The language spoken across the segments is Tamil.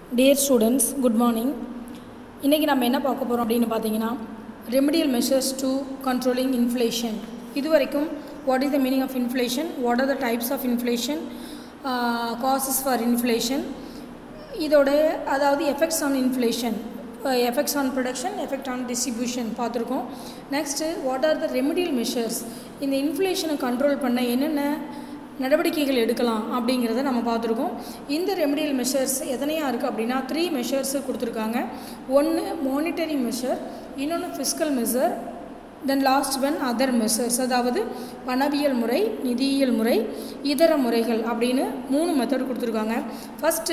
டியர் ஸ்டூடெண்ட்ஸ் குட் மார்னிங் இன்றைக்கி நம்ம என்ன பார்க்க போகிறோம் அப்படின்னு பார்த்தீங்கன்னா remedial measures to controlling inflation இது வரைக்கும் what is the meaning of inflation what are the types of inflation causes for inflation இதோட அதாவது effects on inflation effects on production effect on distribution பார்த்துருக்கோம் next what are the remedial measures இந்த இன்ஃப்ளேஷனை கண்ட்ரோல் பண்ண என்னென்ன நடவடிக்கைகள் எடுக்கலாம் அப்படிங்கிறத நம்ம பார்த்துருக்கோம் இந்த ரெமடியல் மெஷர்ஸ் எத்தனையாக இருக்குது அப்படின்னா த்ரீ மெஷர்ஸ் கொடுத்துருக்காங்க ஒன்று மானிட்டரி மெஷர் இன்னொன்று fiscal measure then last one other measures அதாவது பணவியல் முறை நிதியியல் முறை இதர முறைகள் அப்படின்னு மூணு மெத்தட் கொடுத்துருக்காங்க ஃபஸ்ட்டு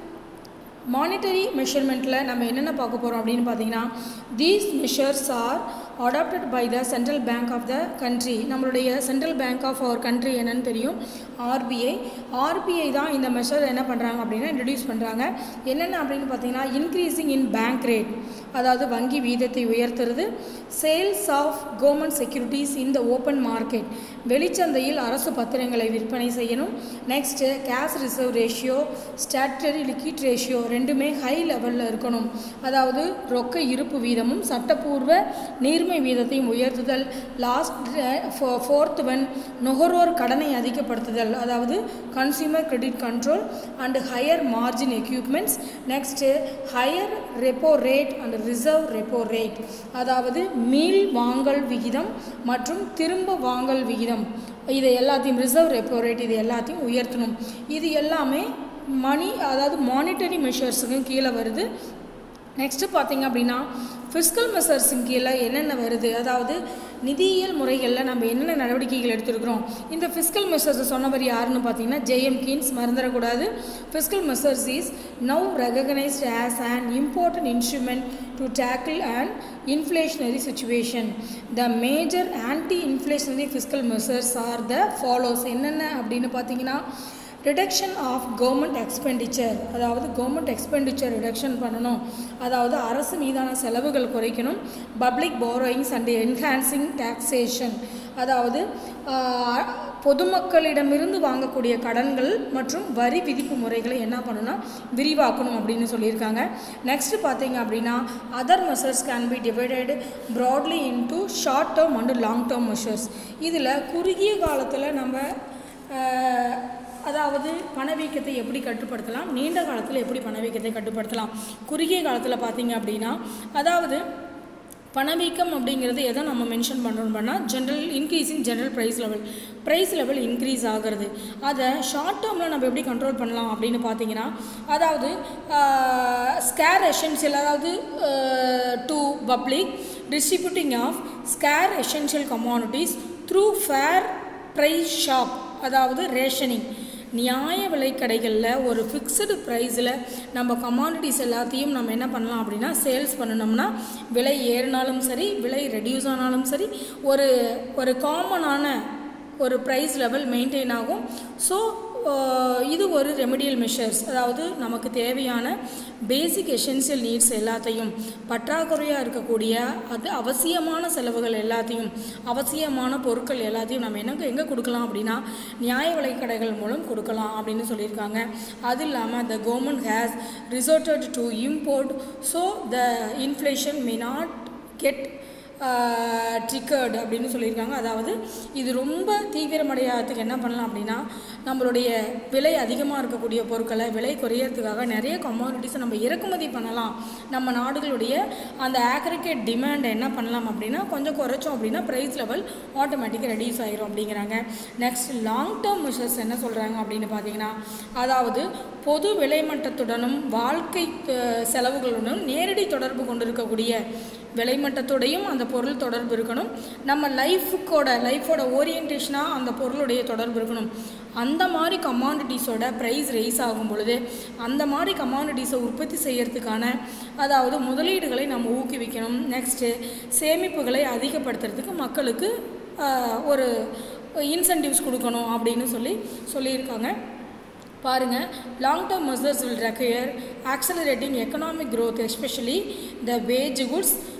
மானிட்டரி மெஷர்மெண்ட்டில் நம்ம என்னென்ன பார்க்க போகிறோம் அப்படின்னு பார்த்தீங்கன்னா these measures are adopted by the central bank of the country நம்மளுடைய central bank of our country என்னன்னு தெரியும் ஆர்பிஐ ஆர்பிஐ தான் இந்த மெஷர் என்ன பண்ணுறாங்க அப்படின்னா இன்ட்ரடியூஸ் பண்ணுறாங்க என்னென்ன அப்படின்னு பார்த்தீங்கன்னா இன்க்ரீஸிங் இன் பேங்க் ரேட் அதாவது வங்கி வீதத்தை உயர்த்துறது sales of government securities in the open market வெளிச்சந்தையில் அரசு பத்திரங்களை விற்பனை செய்யணும் next cash reserve ratio statutory liquid ratio ரெண்டுமே ஹை லெவலில் இருக்கணும் அதாவது ரொக்க இருப்பு வீதமும் சட்டப்பூர்வ நீர்மை வீதத்தையும் உயர்த்துதல் லாஸ்ட் ஃபோர்த் ஒன் நுகர்வோர் கடனை அதிகப்படுத்துதல் அதாவது consumer credit control and higher margin equipments next higher repo rate and reserve repo rate அதாவது மீள் வாங்கல் விகிதம் மற்றும் திரும்ப வாங்கல் விகிதம் இதை எல்லாத்தையும் ரிசர்வ் ரெப்போ ரேட் இது எல்லாத்தையும் உயர்த்தணும் இது எல்லாமே மணி அதாவது மானிட்டரி மெஷர்ஸுக்கும் கீழே வருது நெக்ஸ்ட்டு பார்த்தீங்க அப்படின்னா ஃபிஸ்கல் மெஷர்ஸும் கீழே என்னென்ன வருது அதாவது நிதியியல் முறைகளில் நம்ம என்னென்ன நடவடிக்கைகள் எடுத்துருக்குறோம் இந்த ஃபிஸ்கல் மெஷர்ஸ் சொன்னவர் யாருன்னு பார்த்தீங்கன்னா ஜேஎம் கீன்ஸ் மறந்துடக்கூடாது fiscal measures is now recognised as an important instrument to tackle and inflationary situation the major anti inflationary fiscal measures are the follows என்னென்ன அப்படின்னு பார்த்தீங்கன்னா ரிடக்ஷன் ஆஃப் கவர்மெண்ட் எக்ஸ்பெண்டிச்சர் அதாவது கவர்மெண்ட் எக்ஸ்பெண்டிச்சர் ரிடக்ஷன் பண்ணணும் அதாவது அரசு மீதான செலவுகள் குறைக்கணும் public borrowings and enhancing taxation அதாவது பொதுமக்களிடமிருந்து வாங்கக்கூடிய கடன்கள் மற்றும் வரி விதிப்பு முறைகளை என்ன பண்ணணும்னா விரிவாக்கணும் அப்படின்னு சொல்லியிருக்காங்க நெக்ஸ்ட்டு பார்த்தீங்க அப்படின்னா other measures can be divided broadly into short term and long term measures இதில் குறுகிய காலத்தில் நம்ம அதாவது பணவீக்கத்தை எப்படி கட்டுப்படுத்தலாம் நீண்ட காலத்தில் எப்படி பணவீக்கத்தை கட்டுப்படுத்தலாம் குறுகிய காலத்தில் பார்த்தீங்க அப்படின்னா அதாவது பணவீக்கம் அப்படிங்கிறது எதை நம்ம மென்ஷன் பண்ணுறோம் பண்ணால் general increasing general price level price level increase ஆகிறது அதை ஷார்ட் டேர்மில் நம்ம எப்படி கண்ட்ரோல் பண்ணலாம் அப்படின்னு பார்த்தீங்கன்னா அதாவது ஸ்கேர் எசென்ஷியல் அதாவது to public distributing of scarce essential commodities through fair price shop அதாவது ரேஷனிங் நியாய விலைக்கடைகளில் ஒரு ஃபிக்ஸ்டு ப்ரைஸில் நம்ம கமாடிட்டிஸ் எல்லாத்தையும் நம்ம என்ன பண்ணலாம் அப்படின்னா சேல்ஸ் பண்ணணும்னா விலை ஏறினாலும் சரி விலை ரெடியூஸ் ஆனாலும் சரி ஒரு ஒரு காமனான ஒரு ப்ரைஸ் லெவல் மெயின்டைன் ஆகும் ஸோ இது ஒரு ரெமடியல் மெஷர்ஸ் அதாவது நமக்கு தேவையான பேசிக் எசென்சியல் நீட்ஸ் எல்லாத்தையும் பற்றாக்குறையாக இருக்கக்கூடிய அது அவசியமான செலவுகள் எல்லாத்தையும் அவசியமான பொருட்கள் எல்லாத்தையும் நம்ம என்ன எங்கே கொடுக்கலாம் அப்படின்னா நியாய விலைக்கடைகள் மூலம் கொடுக்கலாம் அப்படின்னு சொல்லியிருக்காங்க அது இல்லாமல் the government has resorted to import so the inflation may not get triggered அப்படின்னு சொல்லியிருக்காங்க அதாவது இது ரொம்ப தீவிரமடையாததுக்கு என்ன பண்ணலாம் அப்படின்னா நம்மளுடைய விலை அதிகமாக இருக்கக்கூடிய பொருட்களை விலை குறையறதுக்காக நிறைய கமாடிட்டிஸை நம்ம இறக்குமதி பண்ணலாம் நம்ம நாடுகளுடைய அந்த ஆக்ரிகேட் டிமாண்டை என்ன பண்ணலாம் அப்படின்னா கொஞ்சம் குறைச்சோம் அப்படின்னா ப்ரைஸ் லெவல் ஆட்டோமேட்டிக்காக ரெடியூஸ் ஆகிரும் அப்படிங்கிறாங்க நெக்ஸ்ட் லாங் டேர்ம் மெஷர்ஸ் என்ன சொல்கிறாங்க அப்படின்னு பார்த்தீங்கன்னா அதாவது பொது விலைமட்டத்துடனும் வாழ்க்கை செலவுகளுடனும் நேரடி தொடர்பு கொண்டிருக்கக்கூடிய விலைமட்டத்தோடையும் அந்த பொருள் தொடர்பு இருக்கணும் நம்ம லைஃபுக்கோட லைஃபோட ஓரியன்டேஷனாக அந்த பொருளுடைய தொடர்பு இருக்கணும் அந்த மாதிரி கமாடிட்டிஸோட ப்ரைஸ் ரைஸ் ஆகும் பொழுது அந்த மாதிரி கமாடிட்டிஸை உற்பத்தி செய்கிறதுக்கான அதாவது முதலீடுகளை நம்ம ஊக்குவிக்கணும் நெக்ஸ்ட்டு சேமிப்புகளை அதிகப்படுத்துறதுக்கு மக்களுக்கு ஒரு இன்சென்டிவ்ஸ் கொடுக்கணும் அப்படின்னு சொல்லி சொல்லியிருக்காங்க பாருங்கள் long term measures will require accelerating economic growth especially the wage goods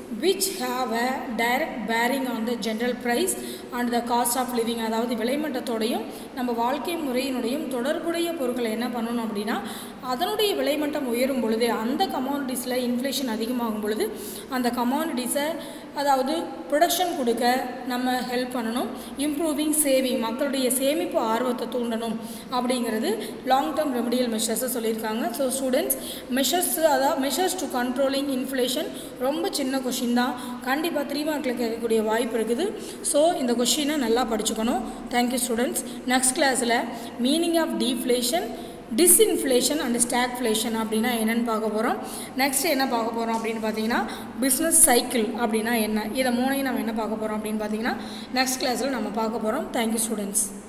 which have a direct bearing on the general price and the cost of living அதாவது விலைமட்டத்தோடையும் நம்ம வாழ்க்கை முறையினுடையும் தொடர்புடைய பொருட்களை என்ன பண்ணணும் அப்படின்னா அதனுடைய விலைமட்டம் உயரும் பொழுது அந்த கமாடிட்டிஸில் இன்ஃப்ளேஷன் அதிகமாகும் பொழுது அந்த கமாடிட்டிஸை அதாவது ப்ரொடக்ஷன் கொடுக்க நம்ம ஹெல்ப் பண்ணணும் இம்ப்ரூவிங் சேவிங் மக்களுடைய சேமிப்பு ஆர்வத்தை தூண்டணும் அப்படிங்கிறது லாங் டேர்ம் ரெமடியல் மெஷர்ஸை சொல்லியிருக்காங்க ஸோ ஸ்டூடெண்ட்ஸ் மெஷர்ஸ் அதாவது மெஷர்ஸ் டு கண்ட்ரோலிங் இன்ஃப்ளேஷன் ரொம்ப சின்ன கொஷின் தான் கண்டிப்பாக த்ரீ மார்க்கில் கேட்கக்கூடிய வாய்ப்பு இருக்குது ஸோ இந்த கொஷினை நல்லா படிச்சுக்கணும் தேங்க்யூ ஸ்டூடெண்ட்ஸ் நெக்ஸ்ட் கிளாஸில் meaning of deflation disinflation and stagflation அப்படின்னா என்னென்னு பார்க்க போகிறோம் நெக்ஸ்ட் என்ன பார்க்க போகிறோம் அப்படின்னு பார்த்தீங்கன்னா பிஸ்னஸ் சைக்கிள் அப்படின்னா என்ன இதை மூணையும் நம்ம என்ன பார்க்க போகிறோம் அப்படின்னு பார்த்தீங்கன்னா நெக்ஸ்ட் கிளாஸில் நம்ம பார்க்க போகிறோம் தேங்க்யூ ஸ்டூடெண்ட்ஸ்